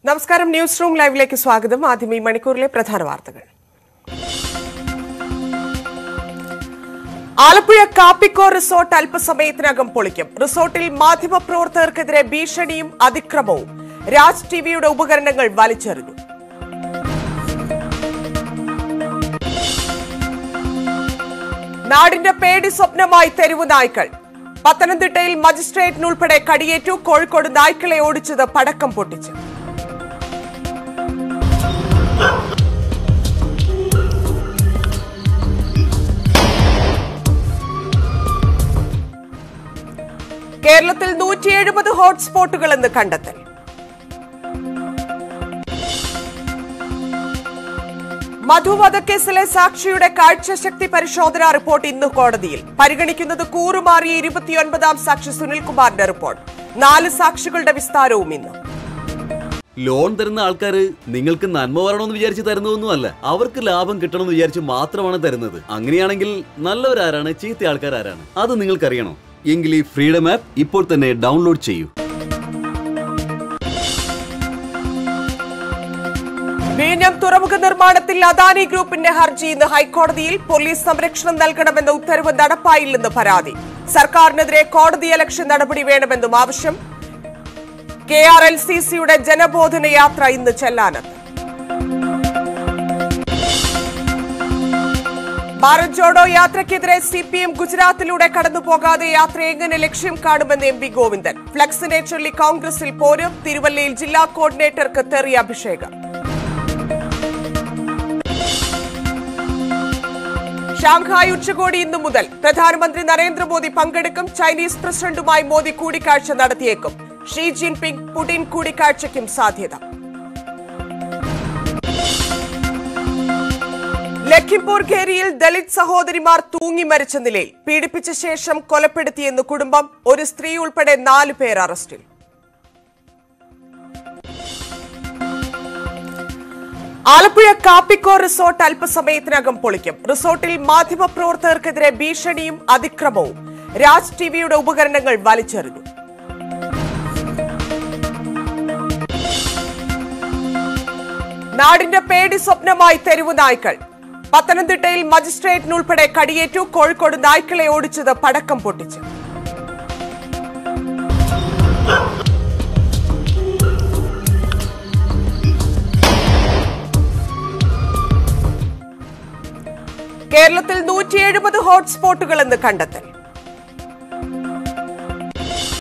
നമസ്കാരം news room ലൈവിലേക്ക് സ്വാഗതം ആദ്യം ഈ മണിക്കൂറിലെ പ്രധാന വാർത്തകൾ ആലപ്പുഴ കാപ്പിക്കോ റിസോർട്ട് അല്പസമയത്തിനകം പൊളിക്കും റിസോർട്ടിൽ മാധ്യമപ്രവർത്തകർക്കെതിരെ ഭീഷണിയും അതിക്രമവും രാജ് ടിവിയുടെ ഉപകരണങ്ങൾ വലിച്ചെറിഞ്ഞു നാടിന്റെ പേടി സ്വപ്നമായി തെരുവു നായ്ക്കൾ പത്തനംതിട്ടയിൽ മജിസ്ട്രേറ്റിനുൾപ്പെടെ കടിയേറ്റു കോഴിക്കോട് നായ്ക്കളെ ഓടിച്ചത് പടക്കം പൊട്ടിച്ചു കേരളത്തിൽ നൂറ്റി എഴുപത് ഹോട്ട്സ്പോട്ടുകൾ എന്ന് കണ്ടെത്തൽ മധു വധക്കേസിലെ സാക്ഷിയുടെ കാഴ്ചശക്തി പരിശോധനാ റിപ്പോർട്ട് ഇന്ന് കോടതിയിൽ പരിഗണിക്കുന്നത് കൂറുമാറിയ ഇരുപത്തിയൊൻപതാം സാക്ഷി സുനിൽകുമാറിന്റെ റിപ്പോർട്ട് നാല് സാക്ഷികളുടെ വിസ്താരവും ഇന്ന് ലോൺ തരുന്ന ആൾക്കാർ നിങ്ങൾക്ക് നന്മ വരണമെന്ന് വിചാരിച്ച് തരുന്നതൊന്നുമല്ല അവർക്ക് ലാഭം കിട്ടണമെന്ന് വിചാരിച്ച് മാത്രമാണ് തരുന്നത് അങ്ങനെയാണെങ്കിൽ നല്ലവരാരാണ് ചീത്ത ആൾക്കാർ ആരാണ് അത് നിങ്ങൾക്കറിയണോ എങ്കിൽ ഈ ഫ്രീഡം ആപ്പ് ഇപ്പോൾ തന്നെ ഡൗൺലോഡ് ചെയ്യൂ വിഴിഞ്ഞം തുറമുഖ നിർമ്മാണത്തിൽ അദാനി ഗ്രൂപ്പിന്റെ ഹർജി ഇന്ന് ഹൈക്കോടതിയിൽ പോലീസ് സംരക്ഷണം നൽകണമെന്ന ഉത്തരവ് നടപ്പായില്ലെന്ന് പരാതി സർക്കാരിനെതിരെ കോടതി അലക്ഷ്യ നടപടി വേണമെന്നും ആവശ്യം കെ ആർ എൽ സി സിയുടെ ജനബോധന യാത്ര ഇന്ന് ചെല്ലാനത്ത് ഭാരത് ജോഡോ യാത്രയ്ക്കെതിരെ സി പി എം ഗുജറാത്തിലൂടെ കടന്നുപോകാതെ യാത്ര എങ്ങനെ ലക്ഷ്യം കാണുമെന്ന് എം പി ഗോവിന്ദൻ ഫ്ലക്സിനെ ചൊല്ലി കോൺഗ്രസിൽ പോരും തിരുവല്ലയിൽ ജില്ലാ കോർഡിനേറ്റർക്ക് തെറി അഭിഷേകം ഷാങ്ഹായ് ഉച്ചകോടി ഇന്നു മുതൽ പ്രധാനമന്ത്രി നരേന്ദ്രമോദി പങ്കെടുക്കും ചൈനീസ് പ്രസിഡന്റുമായി മോദി കൂടിക്കാഴ്ച നടത്തിയേക്കും ഷീ ജിൻപിങ് പുടിൻ കൂടിക്കാഴ്ചയ്ക്കും സാധ്യത ലഖിംപൂർ ഖേരിയിൽ ദളിത് സഹോദരിമാർ തൂങ്ങി മരിച്ച നിലയിൽ പീഡിപ്പിച്ച ശേഷം കൊലപ്പെടുത്തിയെന്ന് കുടുംബം ഒരു സ്ത്രീ ഉൾപ്പെടെ നാല് പേർ അറസ്റ്റിൽ ആലപ്പുഴ കാപ്പിക്കോ റിസോർട്ട് അല്പസമയത്തിനകം പൊളിക്കും റിസോർട്ടിൽ മാധ്യമപ്രവർത്തകർക്കെതിരെ ഭീഷണിയും അതിക്രമവും രാജ് ടിവിയുടെ ഉപകരണങ്ങൾ വലിച്ചെറിഞ്ഞു നാടിന്റെ പേടി സ്വപ്നമായി തെരുവു നായ്ക്കൾ പത്തനംതിട്ടയിൽ മജിസ്ട്രേറ്റിനുൾപ്പെടെ കടിയേറ്റു കോഴിക്കോട് നായ്ക്കളെ ഓടിച്ചത് പടക്കം പൊട്ടിച്ചു കേരളത്തിൽ നൂറ്റി എഴുപത് ഹോട്ട്സ്പോട്ടുകൾ എന്ന് കണ്ടെത്തൽ